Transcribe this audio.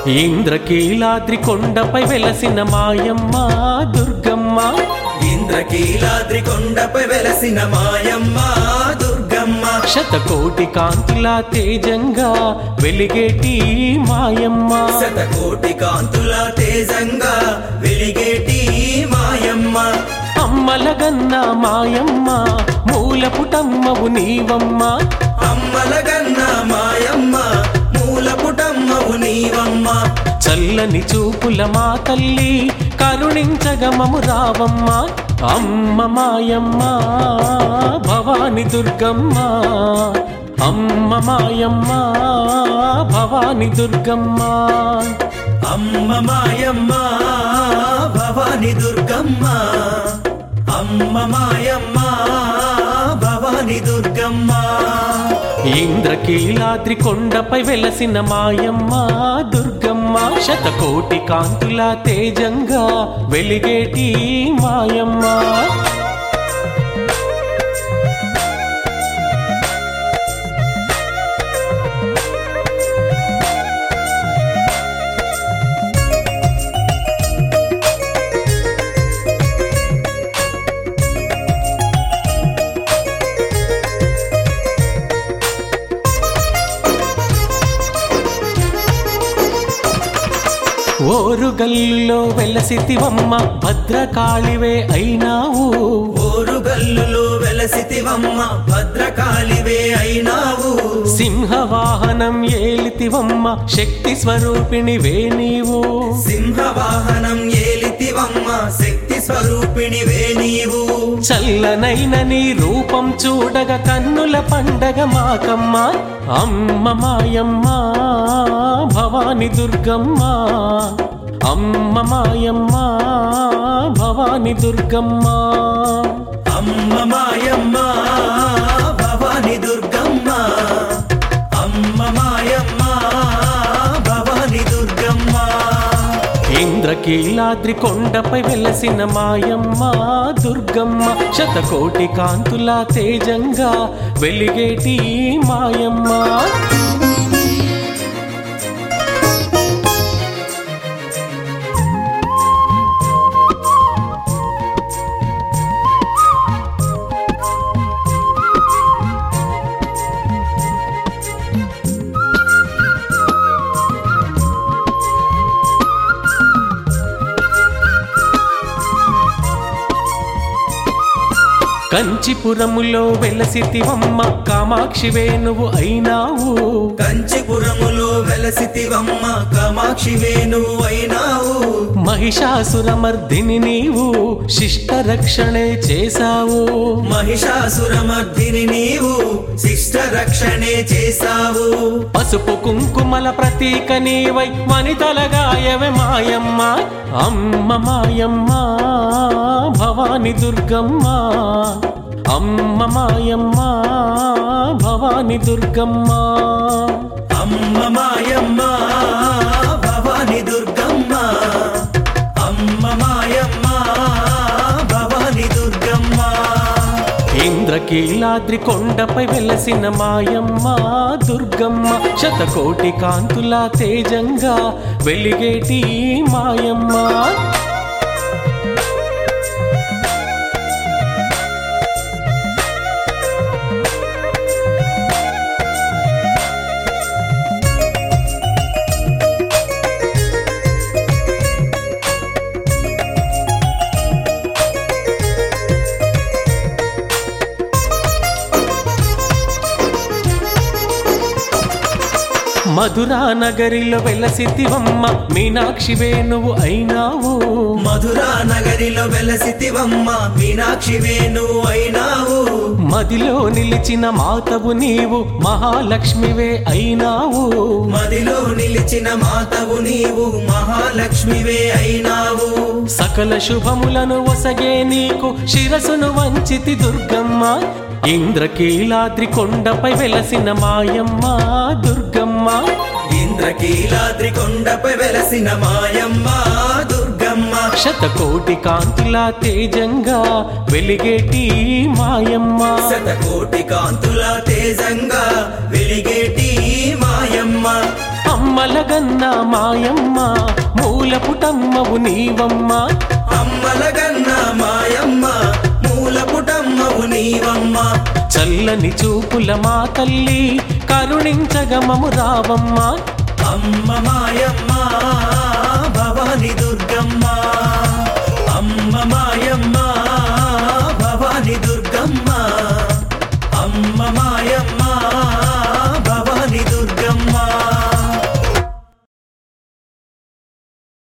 ఇంద్రకీలాద్రి కొండపై వెలసిన మాయమ్మ దుర్గమ్మ ఇంద్రకీలాద్రి కొండపై వెలసిన మాయమ్మ దుర్గమ్మ శతకోటి కాంతుల తేజంగా వెలిగేటి మాయమ్మ శతకోటి కాంతుల తేజంగా వెలిగేటి మాయమ్మ అమ్మలగన్న మాయమ్మ మూలపుటమ్మవు నీవమ్మ అమ్మలగన్న మాయమ్మ మూల పుటమ్మవు నీవమ్మ చల్లని చూపుల మా తల్లి కరుణించగమము రావమ్మ అమ్మ మాయమ్మ భవాని దుర్గమ్మ అమ్మ మాయమ్మ భవాని దుర్గమ్మ అమ్మ మాయమ్మ భవాని దుర్గమ్మ అమ్మ మాయమ్మ భవాని దుర్గమ్మ ఇంద్రకీలాద్రి కొండపై వెలసిన మాయమ్మ దుర్గమ్మ శతకోటి కాంతుల తేజంగా వెలిగేటి మాయమ్మ ఓరుగల్లులో వెలసితివమ్మ భద్రకాళివే అయినావు ఓరుగల్లులో వెలసితివమ్మ భద్రకాళివే అయినావు సింహవాహనం ఏలితివమ్మ శక్తి స్వరూపిణివే నీవు సింహవాహనం ఏలితివమ్మ శక్తి స్వరూపిణివే నీవు చల్లనైన నీ రూపం చూడగ కన్నుల పండగ మాకమ్మ అమ్మ మాయమ్మ భవాని దుర్గమ్మ అమ్మ మాయమ్మ భవాని దుర్గమ్మ అమ్మ మాయమ్మ భవాని దుర్గమ్మ అమ్మ మాయమ్మ భవాని దుర్గమ్మ ఇంద్రకీలాద్రి కొండపై వెలసిన మాయమ్మ దుర్గమ్మ శతకోటి కాంతుల తేజంగా వెలిగేటి మాయమ్మ కంచిపురములో వెలసితివమ్మ కామాక్షి వేణువు అయినావు కంచిపురములో వెలసితివమ్మ కామాక్షి వేణువు అయినావు మహిషాసురమర్దిని నీవు శిష్ట రక్షణే చేశావు మహిషాసురమర్దిని నీవు శిష్ట రక్షణే చేశావు పసుపు కుంకుమల ప్రతీక నీవై వనితలగాయవే మాయమ్మ అమ్మ మాయమ్మ భవాని దుర్గమ్మ అమ్మ మాయమ్మ భవాని దుర్గమ్మ అమ్మ మాయమ్మ భవాని దుర్గమ్మ అమ్మ మాయమ్మ భవాని దుర్గమ్మ ఇంద్రకీలాద్రి కొండపై వెలసిన మాయమ్మ దుర్గమ్మ శతకోటి కాంతుల తేజంగా వెలిగేటి మాయమ్మ మధురా నగరిలో వెలసితివమ్మ మీనాక్షి వేణువు అయినావు మధురా నగరిలో వెలసితివమ్మ మీనాక్షి వేణువు అయినావు మదిలో నిలిచిన మాతవు నీవు మహాలక్ష్మివే అయినావు మదిలో నిలిచిన మాతవు నీవు మహాలక్ష్మివే అయినావు సకల శుభములను ఒసగే నీకు శిరసును వంచితి దుర్గమ్మ ఇంద్రకీలాద్రి కొండపై వెలసిన మాయమ్మ దుర్గమ్మ ఇంద్రకీలాద్రి కొండపై వెలసిన మాయమ్మ దుర్గమ్మ శతకోటి కాంతుల తేజంగా వెలిగేటి మాయమ్మ శతకోటి కాంతుల తేజంగా వెలిగేటి మాయమ్మ అమ్మ అమ్మలగన్న మాయమ్మ మూలపుటమ్మవు నీవమ్మ అమ్మలగన్న మాయమ్మ మూల పుటమ్మవు నీవమ్మ చల్లని చూపుల మా తల్లి కరుణించగమము రావమ్మ అమ్మ మాయమ్మ భవాని దుర్గమ్మ